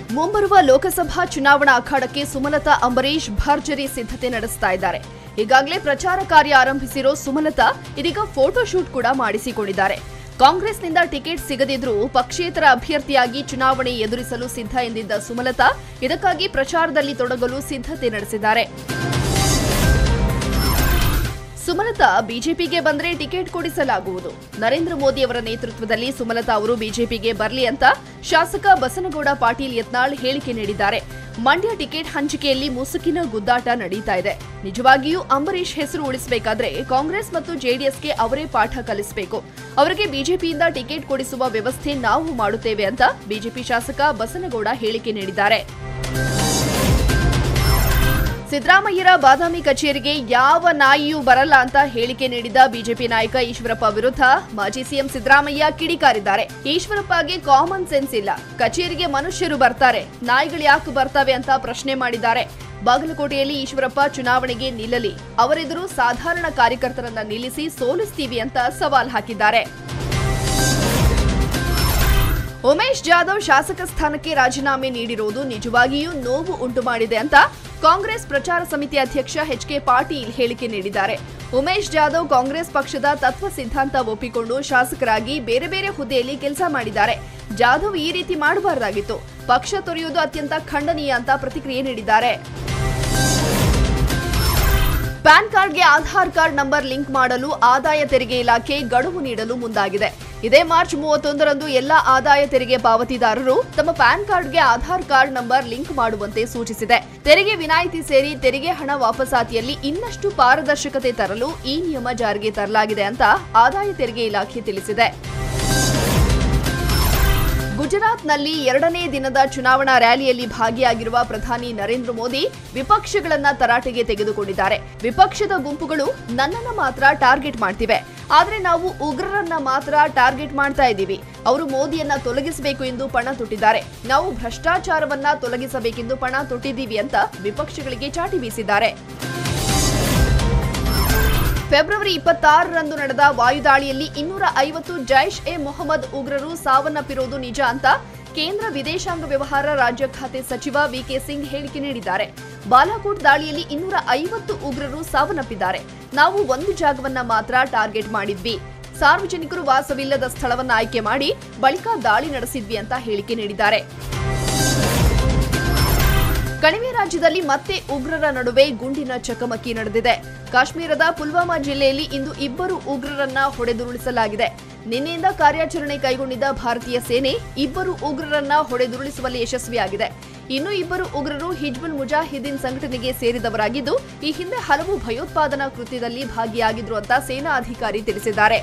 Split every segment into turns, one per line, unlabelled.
ಮುಂಬರುವ ಲೋಕಸಭಾ ಚುನಾವಣಾ ಅಖಾಡಕ್ಕೆ ಸುಮಲತಾ ಅಂಬರೀಶ್ ಭರ್ಜರಿ ಸಿದ್ಧತೆ ನಡೆಸ್ತಾ ಇದ್ದಾರೆ ಈಗಾಗಲೇ ಪ್ರಚಾರ ಕಾರ್ಯ ಆರಂಭಿಸಿರೋ ಸುಮಲತಾ ಇದೀಗ ಫೋಟೋ ಶೂಟ್ ಕೂಡ ಮಾಡಿಸಿಕೊಂಡಿದ್ದಾರೆ ಕಾಂಗ್ರೆಸ್ನಿಂದ ಟಿಕೆಟ್ ಸಿಗದಿದ್ರೂ ಪಕ್ಷೇತರ ಅಭ್ಯರ್ಥಿಯಾಗಿ ಚುನಾವಣೆ ಎದುರಿಸಲು ಸಿದ್ಧ ಎಂದಿದ್ದ ಸುಮಲತಾ ಇದಕ್ಕಾಗಿ ಪ್ರಚಾರದಲ್ಲಿ ತೊಡಗಲು ಸಿದ್ಧತೆ ನಡೆಸಿದ್ದಾರೆ ಸುಮಲತಾ ಬಿಜೆಪಿಗೆ ಬಂದ್ರೆ ಟಿಕೆಟ್ ಕೊಡಿಸಲಾಗುವುದು ನರೇಂದ್ರ ಮೋದಿ ಅವರ ನೇತೃತ್ವದಲ್ಲಿ ಸುಮಲತಾ ಅವರು ಬಿಜೆಪಿಗೆ ಬರಲಿ ಅಂತ ಶಾಸಕ ಬಸನಗೌಡ ಪಾಟೀಲ್ ಯತ್ನಾಳ್ ಹೇಳಿಕೆ ನೀಡಿದ್ದಾರೆ ಮಂಡ್ಯ ಟಿಕೆಟ್ ಹಂಚಿಕೆಯಲ್ಲಿ ಮುಸುಕಿನ ಗುದ್ದಾಟ ನಡೀತಾ ಇದೆ ನಿಜವಾಗಿಯೂ ಅಂಬರೀಶ್ ಹೆಸರು ಉಳಿಸಬೇಕಾದ್ರೆ ಕಾಂಗ್ರೆಸ್ ಮತ್ತು ಜೆಡಿಎಸ್ಗೆ ಅವರೇ ಪಾಠ ಕಲಿಸಬೇಕು ಅವರಿಗೆ ಬಿಜೆಪಿಯಿಂದ ಟಿಕೆಟ್ ಕೊಡಿಸುವ ವ್ಯವಸ್ಥೆ ನಾವು ಮಾಡುತ್ತೇವೆ ಅಂತ ಬಿಜೆಪಿ ಶಾಸಕ ಬಸನಗೌಡ ಹೇಳಿಕೆ ನೀಡಿದ್ದಾರೆ ಸಿದ್ದರಾಮಯ್ಯರ ಬಾದಾಮಿ ಕಚೇರಿಗೆ ಯಾವ ನಾಯಿಯೂ ಬರಲ್ಲ ಅಂತ ಹೇಳಿಕೆ ನೀಡಿದ ಬಿಜೆಪಿ ನಾಯಕ ಈಶ್ವರಪ್ಪ ವಿರುದ್ಧ ಮಾಜಿ ಸಿಎಂ ಸಿದ್ದರಾಮಯ್ಯ ಕಿಡಿಕಾರಿದ್ದಾರೆ ಈಶ್ವರಪ್ಪಗೆ ಕಾಮನ್ ಸೆನ್ಸ್ ಇಲ್ಲ ಕಚೇರಿಗೆ ಮನುಷ್ಯರು ಬರ್ತಾರೆ ನಾಯಿಗಳು ಯಾಕೆ ಬರ್ತವೆ ಅಂತ ಪ್ರಶ್ನೆ ಮಾಡಿದ್ದಾರೆ ಬಾಗಲಕೋಟೆಯಲ್ಲಿ ಈಶ್ವರಪ್ಪ ಚುನಾವಣೆಗೆ ನಿಲ್ಲಲಿ ಅವರೆದುರು ಸಾಧಾರಣ ಕಾರ್ಯಕರ್ತರನ್ನ ನಿಲ್ಲಿಸಿ ಸೋಲಿಸ್ತೀವಿ ಅಂತ ಸವಾಲ್ ಹಾಕಿದ್ದಾರೆ ಉಮೇಶ್ ಜಾಧವ್ ಶಾಸಕ ಸ್ಥಾನಕ್ಕೆ ರಾಜೀನಾಮೆ ನೀಡಿರುವುದು ನಿಜವಾಗಿಯೂ ನೋವು ಉಂಟು ಮಾಡಿದೆ ಅಂತ ಕಾಂಗ್ರೆಸ್ ಪ್ರಚಾರ ಸಮಿತಿ ಅಧ್ಯಕ್ಷ ಎಚ್ ಕೆ ಪಾಟೀಲ್ ಹೇಳಿಕೆ ನೀಡಿದ್ದಾರೆ ಉಮೇಶ್ ಜಾಧವ್ ಕಾಂಗ್ರೆಸ್ ಪಕ್ಷದ ತತ್ವ ಸಿದ್ಧಾಂತ ಒಪ್ಪಿಕೊಂಡು ಶಾಸಕರಾಗಿ ಬೇರೆ ಬೇರೆ ಹುದ್ದೆಯಲ್ಲಿ ಕೆಲಸ ಮಾಡಿದ್ದಾರೆ ಜಾಧವ್ ಈ ರೀತಿ ಮಾಡಬಾರದಾಗಿತ್ತು ಪಕ್ಷ ತೊರೆಯುವುದು ಅತ್ಯಂತ ಖಂಡನೀಯ ಅಂತ ಪ್ರತಿಕ್ರಿಯೆ ನೀಡಿದ್ದಾರೆ ಪ್ಯಾನ್ ಕಾರ್ಡ್ಗೆ ಆಧಾರ್ ಕಾರ್ಡ್ ನಂಬರ್ ಲಿಂಕ್ ಮಾಡಲು ಆದಾಯ ತೆರಿಗೆ ಇಲಾಖೆ ಗಡುವು ನೀಡಲು ಮುಂದಾಗಿದೆ ಇದೇ ಮಾರ್ಚ್ ಮೂವತ್ತೊಂದರಂದು ಎಲ್ಲ ಆದಾಯ ತೆರಿಗೆ ಪಾವತಿದಾರರು ತಮ್ಮ ಪ್ಯಾನ್ ಕಾರ್ಡ್ಗೆ ಆಧಾರ್ ಕಾರ್ಡ್ ನಂಬರ್ ಲಿಂಕ್ ಮಾಡುವಂತೆ ಸೂಚಿಸಿದೆ ತೆರಿಗೆ ವಿನಾಯಿತಿ ಸೇರಿ ತೆರಿಗೆ ಹಣ ವಾಪಸಾತಿಯಲ್ಲಿ ಇನ್ನಷ್ಟು ಪಾರದರ್ಶಕತೆ ತರಲು ಈ ನಿಯಮ ಜಾರಿಗೆ ತರಲಾಗಿದೆ ಅಂತ ಆದಾಯ ತೆರಿಗೆ ಇಲಾಖೆ ತಿಳಿಸಿದೆ ಗುಜರಾತ್ನಲ್ಲಿ ಎರಡನೇ ದಿನದ ಚುನಾವಣಾ ರ್ಯಾಲಿಯಲ್ಲಿ ಭಾಗಿಯಾಗಿರುವ ಪ್ರಧಾನಿ ನರೇಂದ್ರ ಮೋದಿ ವಿಪಕ್ಷಗಳನ್ನ ತರಾಟೆಗೆ ತೆಗೆದುಕೊಂಡಿದ್ದಾರೆ ವಿಪಕ್ಷದ ಗುಂಪುಗಳು ನನ್ನನ್ನ ಮಾತ್ರ ಟಾರ್ಗೆಟ್ ಮಾಡ್ತಿವೆ ಆದ್ರೆ ನಾವು ಉಗ್ರರನ್ನ ಮಾತ್ರ ಟಾರ್ಗೆಟ್ ಮಾಡ್ತಾ ಇದ್ದೀವಿ ಅವರು ಮೋದಿಯನ್ನ ತೊಲಗಿಸಬೇಕು ಎಂದು ಪಣ ತೊಟ್ಟಿದ್ದಾರೆ ನಾವು ಭ್ರಷ್ಟಾಚಾರವನ್ನ ತೊಲಗಿಸಬೇಕೆಂದು ಪಣ ತೊಟ್ಟಿದ್ದೀವಿ ಅಂತ ವಿಪಕ್ಷಗಳಿಗೆ ಚಾಟಿ ಬೀಸಿದ್ದಾರೆ ಫೆಬ್ರವರಿ ಇಪ್ಪತ್ತಾರರಂದು ನಡೆದ ವಾಯುದಾಳಿಯಲ್ಲಿ ಇನ್ನೂರ ಐವತ್ತು ಜೈಷ್ ಎ ಮೊಹಮ್ಮದ್ ಉಗ್ರರು ಸಾವನ್ನಪ್ಪಿರುವುದು ನಿಜ ಅಂತ ಕೇಂದ್ರ ವಿದೇಶಾಂಗ ವ್ಯವಹಾರ ರಾಜ್ಯ ಖಾತೆ ಸಚಿವ ವಿಕೆ ಸಿಂಗ್ ಹೇಳಿಕೆ ನೀಡಿದ್ದಾರೆ ಬಾಲಾಕೋಟ್ ದಾಳಿಯಲ್ಲಿ ಇನ್ನೂರ ಐವತ್ತು ಉಗ್ರರು ಸಾವನ್ನಪ್ಪಿದ್ದಾರೆ ನಾವು ಒಂದು ಜಾಗವನ್ನ ಮಾತ್ರ ಟಾರ್ಗೆಟ್ ಮಾಡಿದ್ವಿ ಸಾರ್ವಜನಿಕರು ವಾಸವಿಲ್ಲದ ಸ್ಥಳವನ್ನ ಆಯ್ಕೆ ಮಾಡಿ ಬಳಿಕ ದಾಳಿ ನಡೆಸಿದ್ವಿ ಅಂತ ಹೇಳಿಕೆ ನೀಡಿದ್ದಾರೆ ಕಣಿವೆ ರಾಜ್ಯದಲ್ಲಿ ಮತ್ತೆ ಉಗ್ರರ ನಡುವೆ ಗುಂಡಿನ ಚಕಮಕಿ ನಡೆದಿದೆ ಕಾಶ್ಮೀರದ ಪುಲ್ವಾಮಾ ಜಿಲ್ಲೆಯಲ್ಲಿ ಇಂದು ಇಬ್ಬರು ಉಗ್ರರನ್ನ ಹೊಡೆದುರುಳಿಸಲಾಗಿದೆ ನಿನ್ನೆಯಿಂದ ಕಾರ್ಯಾಚರಣೆ ಕೈಗೊಂಡಿದ್ದ ಭಾರತೀಯ ಸೇನೆ ಇಬ್ಬರು ಉಗ್ರರನ್ನ ಹೊಡೆದುರುಳಿಸುವಲ್ಲಿ ಯಶಸ್ವಿಯಾಗಿದೆ ಇನ್ನು ಇಬ್ಬರು ಉಗ್ರರು ಹಿಜ್ಬುಲ್ ಮುಜಾಹಿದೀನ್ ಸಂಘಟನೆಗೆ ಸೇರಿದವರಾಗಿದ್ದು ಈ ಹಿಂದೆ ಹಲವು ಭಯೋತ್ಪಾದನಾ ಕೃತ್ಯದಲ್ಲಿ ಭಾಗಿಯಾಗಿದ್ರು ಅಂತ ಸೇನಾ ಅಧಿಕಾರಿ ತಿಳಿಸಿದ್ದಾರೆ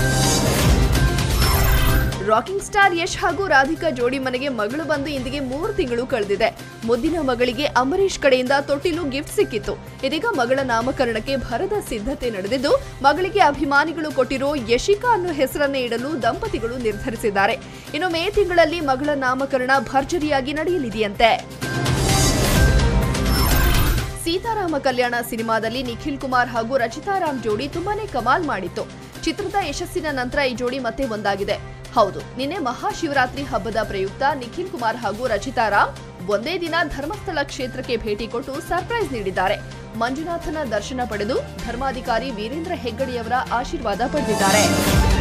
ರಾಕಿಂಗ್ ಸ್ಟಾರ್ ಯಶ್ ಹಾಗೂ ರಾಧಿಕಾ ಜೋಡಿ ಮನೆಗೆ ಮಗಳು ಬಂದು ಇಂದಿಗೆ ಮೂರು ತಿಂಗಳು ಕಳೆದಿದೆ ಮುದ್ದಿನ ಮಗಳಿಗೆ ಅಂಬರೀಶ್ ಕಡೆಯಿಂದ ತೊಟ್ಟಿಲು ಗಿಫ್ಟ್ ಸಿಕ್ಕಿತ್ತು ಇದೀಗ ಮಗಳ ನಾಮಕರಣಕ್ಕೆ ಭರದ ಸಿದ್ಧತೆ ನಡೆದಿದ್ದು ಮಗಳಿಗೆ ಅಭಿಮಾನಿಗಳು ಕೊಟ್ಟಿರೋ ಯಶಿಕಾ ಅನ್ನೋ ಹೆಸರನ್ನೇ ಇಡಲು ದಂಪತಿಗಳು ನಿರ್ಧರಿಸಿದ್ದಾರೆ ಇನ್ನು ಮೇ ತಿಂಗಳಲ್ಲಿ ಮಗಳ ನಾಮಕರಣ ಭರ್ಜರಿಯಾಗಿ ನಡೆಯಲಿದೆಯಂತೆ ಸೀತಾರಾಮ ಕಲ್ಯಾಣ ಸಿನಿಮಾದಲ್ಲಿ ನಿಖಿಲ್ ಕುಮಾರ್ ಹಾಗೂ ರಚಿತಾರಾಮ್ ಜೋಡಿ ತುಂಬಾನೇ ಕಮಾಲ್ ಮಾಡಿತ್ತು ಚಿತ್ರದ ಯಶಸ್ಸಿನ ನಂತರ ಈ ಜೋಡಿ ಮತ್ತೆ ಒಂದಾಗಿದೆ ಹೌದು ನಿನ್ನೆ ಮಹಾಶಿವರಾತ್ರಿ ಹಬ್ಬದ ಪ್ರಯುಕ್ತ ನಿಖಿಲ್ ಕುಮಾರ್ ಹಾಗೂ ರಚಿತಾರಾಮ್ ಒಂದೇ ದಿನ ಧರ್ಮಸ್ಥಳ ಕ್ಷೇತ್ರಕ್ಕೆ ಭೇಟಿ ಕೊಟ್ಟು ಸರ್ಪ್ರೈಸ್ ನೀಡಿದ್ದಾರೆ ಮಂಜುನಾಥನ ದರ್ಶನ ಪಡೆದು ಧರ್ಮಾಧಿಕಾರಿ ವೀರೇಂದ್ರ ಹೆಗ್ಗಡಿಯವರ ಆಶೀರ್ವಾದ ಪಡೆದಿದ್ದಾರೆ